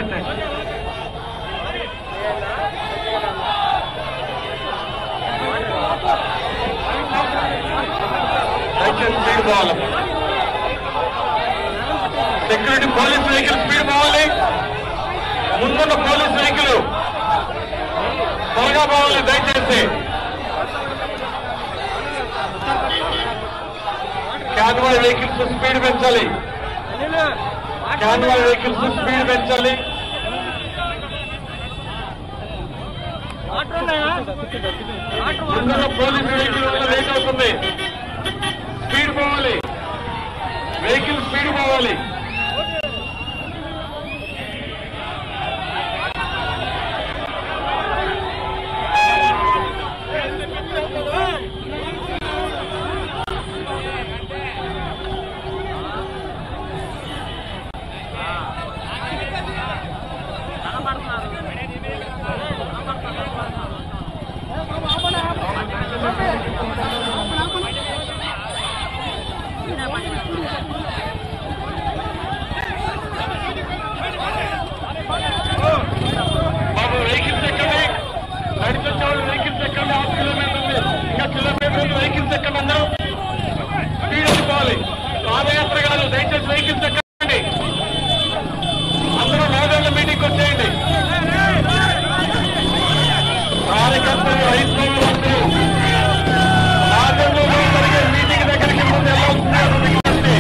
పెట్టండి దయచేసి స్పీడ్ పోవాలి సెక్యూరిటీ పోలీస్ వెహికల్ స్పీడ్ పోవాలి ముందున్న పోలీస్ వెహికల్ త్వరగా పోవాలి దయచేసి క్యాన్వాయ్ వెహికల్స్ స్పీడ్ పెంచాలి క్యాన్వాయ్ వెహికల్స్ స్పీడ్ పెంచాలి ముందున్న పోలీస్ వెహికల్ వల్ల లేట్ అవుతుంది స్పీడ్ పోవాలి వెహికల్ స్పీడ్ పోవాలి బాబు వెహికల్స్ ఎక్కండి నడిచి వచ్చేవాళ్ళు వెహికల్స్ ఎక్కండి హాఫ్ కిలోమీటర్ ఉంది ఇంకా కిలోమీటర్ ఉంది వెహికల్స్ ఎక్కండి అందరూ స్పీడ్ అయిపోవాలి పాదయాత్ర కాదు దయచేసి వెహికల్స్ ఎక్కండి అందరూ నాగళ్ళ మీటింగ్ వచ్చేయండి కార్యకర్తలు రైతు అందరూ నాగళ్ళలో జరిగే మీటింగ్ దగ్గరికి ముందు ఎలా వస్తున్నారో విజ్ఞప్తి.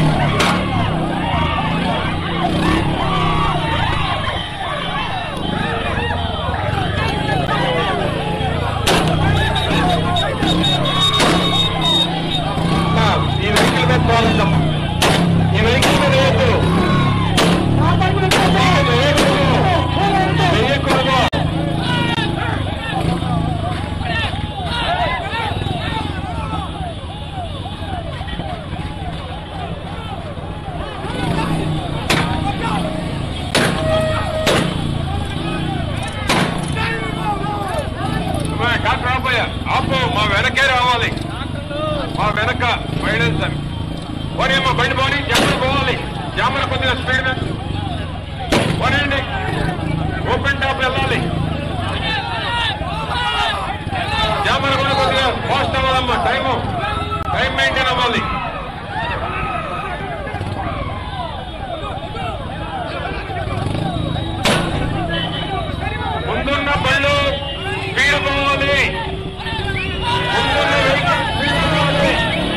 అమ్మా, ఈ వెహికల్ మీద పోవాలమ్మా ఈ వెహికల్ మీద వేయద్దు వేయకూడదు వేయకూడదు అమ్మా, డాక్టర్ ఆపోయ ఆపు మా వెనకే రావాలి మా వెనక వైడెన్సన్ పోనీ అమ్మా బండి పోనీ జామర్ పోవాలి జామర్ కొద్దిగా స్పీడ్ పోనండి ఓపెన్ టాప్ వెళ్ళాలి జామర్ కూడా కొద్దిగా ఫాస్ట్ అవ్వాలమ్మా టైము టైం మెయింటైన్ అవ్వాలి ముందున్న బళ్ళు స్పీడ్ పోవాలి ముందున్న వెహికల్ స్పీడ్ పోవాలి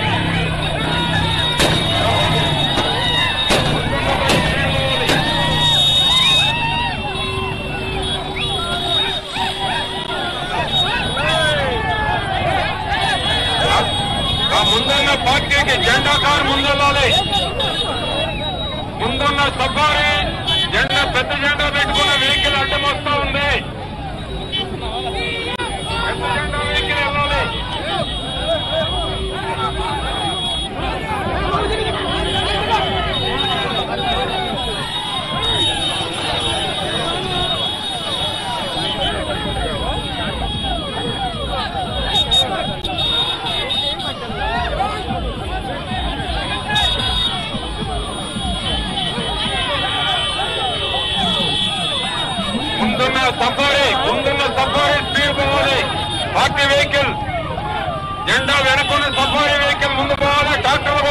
ఆ ముందున్న పార్టీకి జెండా కారు ముందెళ్ళాలి ముందున్న సఫారీ జెండా పెద్ద జెండా పెట్టుకున్న వెహికల్ అడ్డం వస్తా ఉంది పెద్ద జెండా వెహికల్ వెళ్ళాలి ముందున్న సఫారీ ముందున్న సఫారీ స్పీడ్ పోవాలి పార్టీ వెహికల్ జెండా వెనుకున్న సఫారీ వెహికల్ ముందు పోవాలి డాక్టర్లు